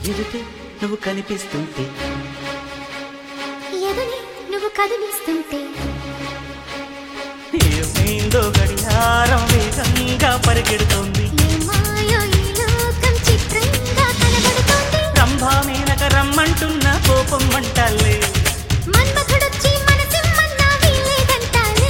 ఎదుటే నువ్వు కనిపిస్తుంటే ఎదని నువ్వు కదిలిస్తుంటే ఏమైందో గడియారం వేగంగా పరిగెడుతోంది ఏ మాయో ఈ లోకం చిత్రంగా కనబడుతోంది రంభా మేనక రమ్మంటున్న కోపం మంటాలే మన్మథుడొచ్చి మనసిమ్మన్నా వీలేదంటాలే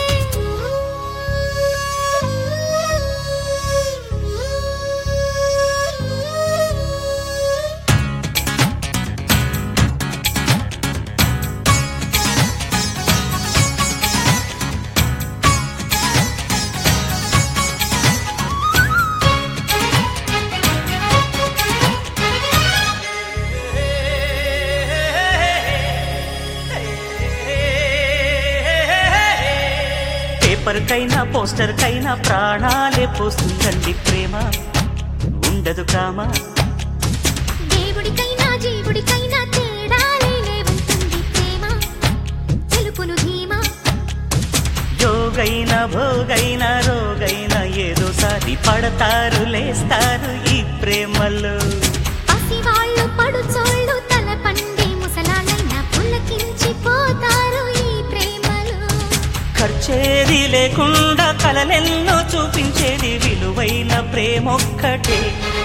పేపర్ కైనా పోస్టర్ కైనా ప్రాణాలే పోస్తుందండి ప్రేమ ఉండదు కామా దేవుడికైనా జీవుడికైనా తేడాలే లేవుంటుంది ప్రేమ తెలుపును ధీమా యోగైన భోగైన రోగైన ఏదో సారి పడతారు లేస్తారు ఈ ప్రేమలో పసివాళ్ళు పడుచోళ్ళు తల పండే ముసలాళ్ళైనా పులకించిపోతారు ఈ ప్రేమలో ఖర్చేది లేకుండా కలలెన్నో చూపించేది విలువైన ప్రేమొక్కటే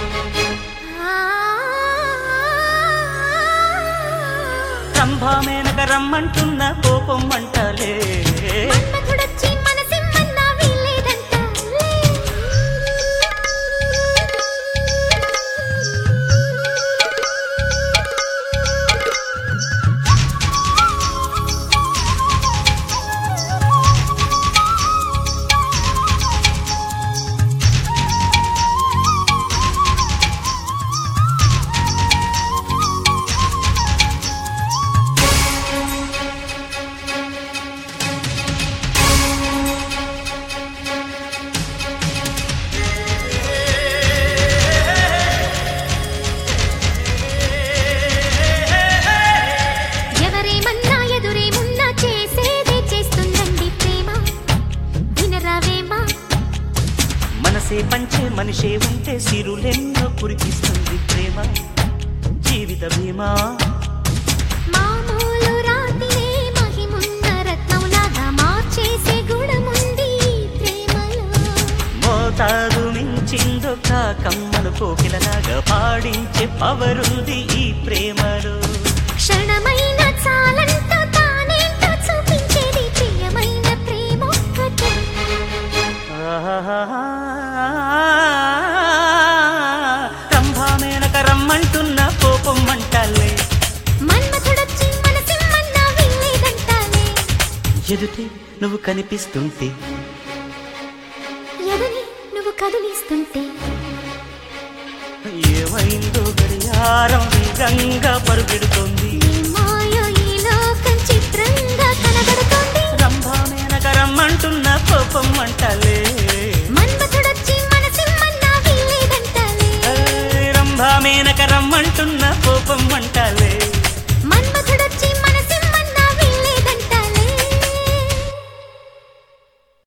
రంభా మేనక రమ్మంటున్న కోపం మంటలే మన్మథుడొచ్చి మనసిమ్మన్నా వీల్లేదంటాలే. ఎవరేమన్నా ఎదురేమున్నా చేసేదే చేస్తుందండి ప్రేమ వినరావేమా మనసే పంచే మనిషే ఉంటే సిరులెన్నో కురిపిస్తుంది ప్రేమ జీవిత బీమా మామూలు రాతినే మహిమున్న రత్నంలాగా మార్చేసే గుణముంది ఈ ప్రేమలో మోతాదు మించిందో కాకమ్మను కోకిలలాగా పాడించే పవరుంది ఈ ప్రేమలో క్షణమైన చాలంటూ తానేంటో చూపించేది ప్రియమైన ప్రేమ ఒక్కటే రంభా మేనక రమ్మంటున్న కోపం మంటలే మన్మథుడొచ్చి మనసిమ్మన్నా వీల్లేదంటాలే ఎదుటే నువ్వు కనిపిస్తుంటే ఎదని నువ్వు కదిలిస్తుంటే ఏమైందో గడియారం వేగంగా పరుగెడుతోంది ఈ మాయో ఈ లోకం చిత్రంగా కనబడుతోంది రంభా మేనక రమ్మంటున్న కోపం మంటలే మన్మథుడొచ్చి మనసిమ్మన్నా వీల్లేదంటాలే రంభా మేనక రమ్మంటున్న కోపం